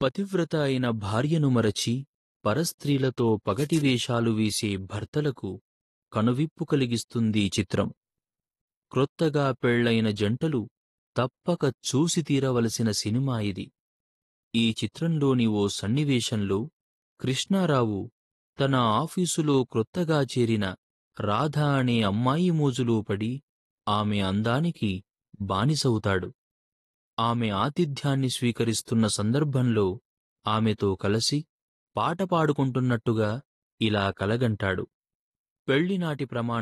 పతివ్రత అయిన భార్యను మరచి పరస్త్రీలతో పగటి వేషాలు వేసే భర్తలకు కనువిప్పు కలిగిస్తుంది ఈ చిత్రం క్రొత్తగా పెళ్లైన జంటలు తప్పక చూసి తీరవలసిన సినిమా ఇది ఈ చిత్రంలోని ఓ సన్నివేశంలో కృష్ణారావు తన ఆఫీసులో క్రొత్తగా చేరిన రాధ అనే అమ్మాయి మోజులో పడి ఆమె అందానికి బానిసవుతాడు ఆమె ఆతిథ్యాన్ని స్వీకరిస్తున్న సందర్భంలో ఆమెతో కలిసి పాట పాడుకుంటున్నట్టుగా ఇలా కలగంటాడు పెళ్లినాటి ప్రమాణం